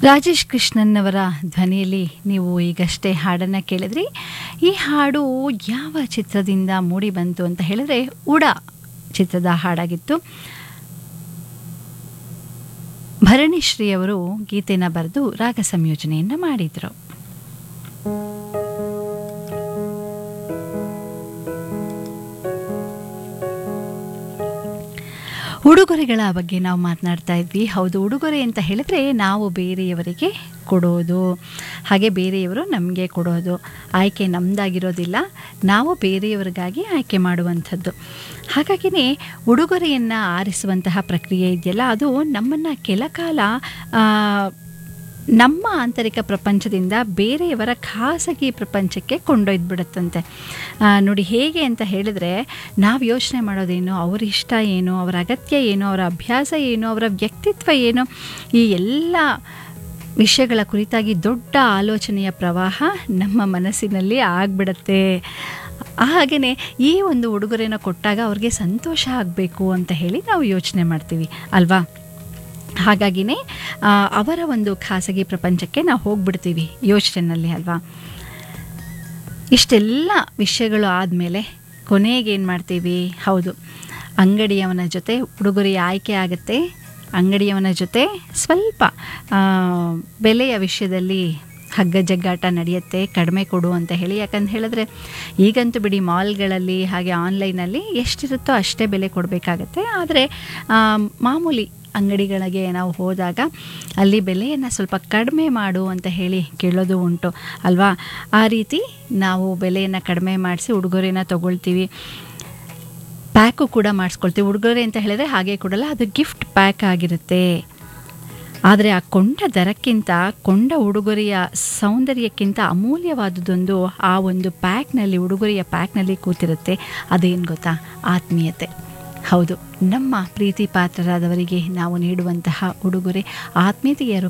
ರಾಜೇಶ್ ಕೃಷ್ಣನ್ ಅವರ ಧ್ವನಿಯಲ್ಲಿ ನೀವು ಈಗಷ್ಟೇ ಹಾಡನ್ನು ಕೇಳಿದ್ರಿ ಈ ಹಾಡು ಯಾವ ಚಿತ್ರದಿಂದ ಮೂಡಿ ಬಂತು ಅಂತ ಹೇಳಿದ್ರೆ ಉಡ ಚಿತ್ರದ ಹಾಡಾಗಿತ್ತು ಭರಣಿಶ್ರೀ ಅವರು ಗೀತೆನ ಬರೆದು ರಾಗ ಸಂಯೋಜನೆಯನ್ನು ಮಾಡಿದರು ಉಡುಗೊರೆಗಳ ಬಗ್ಗೆ ನಾವು ಮಾತನಾಡ್ತಾ ಇದ್ವಿ ಹೌದು ಉಡುಗೊರೆ ಅಂತ ಹೇಳಿದ್ರೆ ನಾವು ಬೇರೆಯವರಿಗೆ ಕೊಡೋದು ಹಾಗೆ ಬೇರೆಯವರು ನಮಗೆ ಕೊಡೋದು ಆಯ್ಕೆ ನಮ್ಮದಾಗಿರೋದಿಲ್ಲ ನಾವು ಬೇರೆಯವರಿಗಾಗಿ ಆಯ್ಕೆ ಮಾಡುವಂಥದ್ದು ಹಾಗಾಗಿನೇ ಉಡುಗೊರೆಯನ್ನು ಆರಿಸುವಂತಹ ಪ್ರಕ್ರಿಯೆ ಇದೆಯಲ್ಲ ಅದು ನಮ್ಮನ್ನು ಕೆಲ ಕಾಲ ಆ, ನಮ್ಮ ಆಂತರಿಕ ಪ್ರಪಂಚದಿಂದ ಬೇರೆಯವರ ಖಾಸಗಿ ಪ್ರಪಂಚಕ್ಕೆ ಕೊಂಡೊಯ್ದುಬಿಡುತ್ತಂತೆ ಆ, ನೋಡಿ ಹೇಗೆ ಅಂತ ಹೇಳಿದ್ರೆ ನಾವು ಯೋಚನೆ ಮಾಡೋದೇನು ಅವ್ರ ಇಷ್ಟ ಏನು ಅವರ ಅಗತ್ಯ ಏನು ಅವರ ಅಭ್ಯಾಸ ಏನು ಅವರ ವ್ಯಕ್ತಿತ್ವ ಏನು ಈ ಎಲ್ಲ ವಿಷಯಗಳ ಕುರಿತಾಗಿ ದೊಡ್ಡ ಆಲೋಚನೆಯ ಪ್ರವಾಹ ನಮ್ಮ ಮನಸ್ಸಿನಲ್ಲಿ ಆಗ್ಬಿಡತ್ತೆ ಹಾಗೆಯೇ ಈ ಒಂದು ಉಡುಗೊರೆನ ಕೊಟ್ಟಾಗ ಅವ್ರಿಗೆ ಸಂತೋಷ ಆಗಬೇಕು ಅಂತ ಹೇಳಿ ನಾವು ಯೋಚನೆ ಮಾಡ್ತೀವಿ ಅಲ್ವಾ ಹಾಗಾಗಿನೇ ಆ, ಅವರ ಒಂದು ಖಾಸಗಿ ಪ್ರಪಂಚಕ್ಕೆ ನಾವು ಹೋಗ್ಬಿಡ್ತೀವಿ ಯೋಚನೆಯಲ್ಲಿ ಅಲ್ವಾ ಇಷ್ಟೆಲ್ಲ ವಿಷಯಗಳು ಆದಮೇಲೆ ಕೊನೆಗೆ ಏನು ಮಾಡ್ತೀವಿ ಹೌದು ಅಂಗಡಿಯವನ ಜೊತೆ ಉಡುಗೊರೆಯ ಆಯ್ಕೆ ಆಗುತ್ತೆ ಅಂಗಡಿಯವನ ಜೊತೆ ಸ್ವಲ್ಪ ಆ, ಬೆಲೆಯ ವಿಷಯದಲ್ಲಿ ಹಗ್ಗ ಜಗ್ಗಾಟ ನಡೆಯುತ್ತೆ ಕಡಿಮೆ ಕೊಡು ಅಂತ ಹೇಳಿ ಯಾಕಂತ ಹೇಳಿದ್ರೆ ಈಗಂತೂ ಬಿಡಿ ಮಾಲ್ಗಳಲ್ಲಿ ಹಾಗೆ ಆನ್ಲೈನಲ್ಲಿ ಎಷ್ಟಿರುತ್ತೋ ಅಷ್ಟೇ ಬೆಲೆ ಕೊಡಬೇಕಾಗತ್ತೆ ಆದರೆ ಆ, ಮಾಮೂಲಿ ಅಂಗಡಿಗಳಿಗೆ ನಾವು ಹೋದಾಗ ಅಲ್ಲಿ ಬೆಲೆಯನ್ನು ಸ್ವಲ್ಪ ಕಡಿಮೆ ಮಾಡು ಅಂತ ಹೇಳಿ ಕೇಳೋದು ಉಂಟು ಅಲ್ವಾ ಆ ರೀತಿ ನಾವು ಬೆಲೆಯನ್ನು ಕಡಿಮೆ ಮಾಡಿಸಿ ಉಡುಗೊರೆನ ತಗೊಳ್ತೀವಿ ಪ್ಯಾಕು ಕೂಡ ಮಾಡಿಸ್ಕೊಳ್ತೀವಿ ಉಡುಗೊರೆ ಅಂತ ಹೇಳಿದ್ರೆ ಹಾಗೆ ಕೊಡಲ್ಲ ಅದು ಗಿಫ್ಟ್ ಪ್ಯಾಕ್ ಆಗಿರುತ್ತೆ ಆದರೆ ಆ ಕೊಂಡ ದರಕ್ಕಿಂತ ಕೊಂಡ ಉಡುಗೊರೆಯ ಸೌಂದರ್ಯಕ್ಕಿಂತ ಅಮೂಲ್ಯವಾದುದೊಂದು ಆ ಒಂದು ಪ್ಯಾಕ್ನಲ್ಲಿ ಉಡುಗೊರೆಯ ಪ್ಯಾಕ್ನಲ್ಲಿ ಕೂತಿರುತ್ತೆ ಅದೇನು ಗೊತ್ತಾ ಆತ್ಮೀಯತೆ ಹೌದು ನಮ್ಮ ಪ್ರೀತಿ ಪಾತ್ರರಾದವರಿಗೆ ನಾವು ನೀಡುವಂತಹ ಉಡುಗೊರೆ ಆತ್ಮೀಯತೆಯ